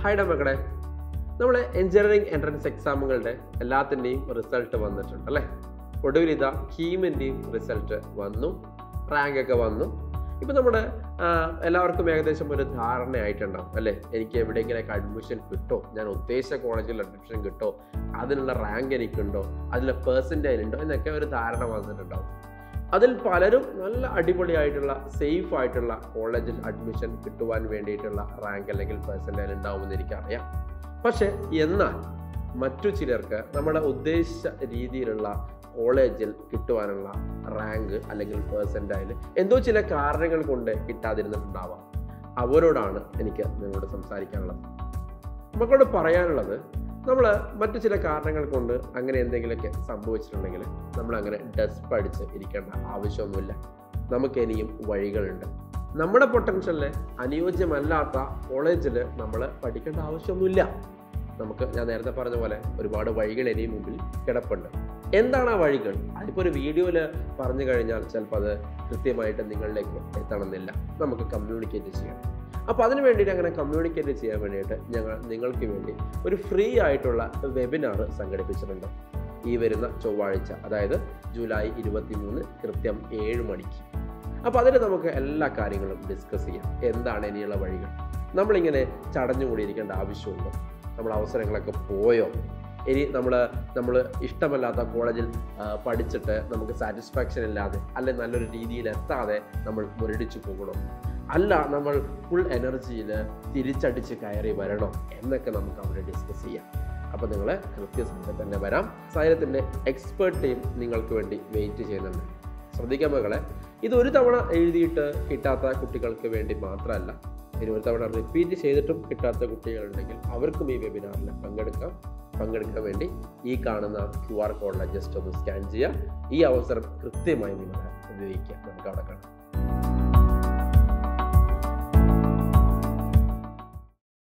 ഹായ്ഡ മക്കളെ നമ്മൾ engineering entrance എക്സാമുകളുടെ എല്ലാത്തിൻ്റെയും റിസൾട്ട് വന്നിട്ടുണ്ട് അല്ലേ ഒടുവിൽ ഇതാ കീമിൻ്റെയും റിസൾട്ട് വന്നു റാങ്ക് ഒക്കെ വന്നു ഇപ്പം നമ്മുടെ ആ, എല്ലാവർക്കും ഏകദേശം ഒരു ധാരണയായിട്ടുണ്ടാവും അല്ലേ എനിക്ക് എവിടെയെങ്കിലൊക്കെ അഡ്മിഷൻ കിട്ടോ ഞാൻ ഉദ്ദേശിച്ച കോളേജിൽ അഡ്മിഷൻ കിട്ടോ അതിനുള്ള റാങ്ക് എനിക്കുണ്ടോ അതിലെ പേഴ്സൻറ്റേജ് ഉണ്ടോ എന്നൊക്കെ ഒരു ധാരണ വന്നിട്ടുണ്ടാവും അതിൽ പലരും നല്ല അടിപൊളിയായിട്ടുള്ള സേഫ് ആയിട്ടുള്ള കോളേജിൽ അഡ്മിഷൻ കിട്ടുവാൻ വേണ്ടിയിട്ടുള്ള റാങ്ക് അല്ലെങ്കിൽ പേഴ്സൻറ്റേജ് ഉണ്ടാവുമെന്ന് എനിക്കറിയാം പക്ഷെ എന്നാൽ മറ്റു ചിലർക്ക് നമ്മുടെ ഉദ്ദേശിച്ച രീതിയിലുള്ള കോളേജിൽ കിട്ടുവാനുള്ള റാങ്ക് അല്ലെങ്കിൽ പേഴ്സൻറ്റേജ് എന്തോ ചില കാരണങ്ങൾ കൊണ്ട് കിട്ടാതിരുന്നിട്ടുണ്ടാവാം അവരോടാണ് എനിക്ക് നിങ്ങളോട് സംസാരിക്കാനുള്ളത് നമുക്കോട് പറയാനുള്ളത് നമ്മൾ മറ്റു ചില കാരണങ്ങൾ കൊണ്ട് അങ്ങനെ എന്തെങ്കിലുമൊക്കെ സംഭവിച്ചിട്ടുണ്ടെങ്കിൽ നമ്മൾ അങ്ങനെ ഡെസ്പ് അടിച്ച് ഇരിക്കേണ്ട ആവശ്യമൊന്നുമില്ല നമുക്ക് ഇനിയും വഴികളുണ്ട് നമ്മുടെ പൊട്ടൻഷ്യലിൽ അനുയോജ്യമല്ലാത്ത കോളേജിൽ നമ്മൾ പഠിക്കേണ്ട ആവശ്യമൊന്നുമില്ല നമുക്ക് ഞാൻ നേരത്തെ പറഞ്ഞ പോലെ ഒരുപാട് വഴികൾ ഇനിയും മുമ്പിൽ കിടപ്പുണ്ട് എന്താണ് ആ വഴികൾ അതിപ്പോൾ ഒരു വീഡിയോയിൽ പറഞ്ഞു കഴിഞ്ഞാൽ ചിലപ്പോൾ അത് കൃത്യമായിട്ട് നിങ്ങളിലേക്ക് എത്തണമെന്നില്ല നമുക്ക് കമ്മ്യൂണിക്കേറ്റ് ചെയ്യണം അപ്പോൾ അതിന് വേണ്ടിയിട്ട് അങ്ങനെ കമ്മ്യൂണിക്കേറ്റ് ചെയ്യാൻ വേണ്ടിയിട്ട് ഞങ്ങൾ നിങ്ങൾക്ക് വേണ്ടി ഒരു ഫ്രീ ആയിട്ടുള്ള വെബിനാർ സംഘടിപ്പിച്ചിട്ടുണ്ട് ഈ വരുന്ന ചൊവ്വാഴ്ച അതായത് ജൂലൈ ഇരുപത്തി മൂന്ന് കൃത്യം ഏഴ് മണിക്ക് അപ്പോൾ അതിൽ നമുക്ക് എല്ലാ കാര്യങ്ങളും ഡിസ്കസ് ചെയ്യാം എന്താണ് ഇനിയുള്ള വഴികൾ നമ്മളിങ്ങനെ ചടഞ്ഞുകൂടിയിരിക്കേണ്ട ആവശ്യമുണ്ടോ നമ്മൾ അവസരങ്ങളൊക്കെ പോയോ ഇനി നമ്മൾ നമ്മൾ ഇഷ്ടമല്ലാത്ത കോളേജിൽ ആ, പഠിച്ചിട്ട് നമുക്ക് സാറ്റിസ്ഫാക്ഷൻ ഇല്ലാതെ അല്ലെ നല്ലൊരു രീതിയിൽ എത്താതെ നമ്മൾ മുരടിച്ചു പോകണം അല്ല നമ്മൾ ഫുൾ എനർജിയിൽ തിരിച്ചടിച്ച് കയറി വരണം എന്നൊക്കെ നമുക്ക് അവിടെ ഡിസ്കസ് ചെയ്യാം അപ്പോൾ നിങ്ങൾ കൃത്യസമയത്ത് തന്നെ വരാം സൈലത്തിൻ്റെ എക്സ്പേർട്ട് ടീം നിങ്ങൾക്ക് വേണ്ടി വെയിറ്റ് ചെയ്യുന്നുണ്ട് ശ്രദ്ധിക്കാൻ മകളെ ഇത് ഒരു തവണ എഴുതിയിട്ട് കിട്ടാത്ത കുട്ടികൾക്ക് വേണ്ടി മാത്രമല്ല ഇനി ഒരു തവണ റിപ്പീറ്റ് ചെയ്തിട്ടും കിട്ടാത്ത കുട്ടികളുണ്ടെങ്കിൽ അവർക്കും ഈ വെബിനാറിൽ പങ്കെടുക്കാം പങ്കെടുക്കാൻ വേണ്ടി ഈ കാണുന്ന ക്യു ആർ കോഡിൽ ജസ്റ്റ് ഒന്ന് സ്കാൻ ചെയ്യുക ഈ അവസരം കൃത്യമായി നിങ്ങൾ ഉപയോഗിക്കുക നമുക്ക് അവിടെ കാണാം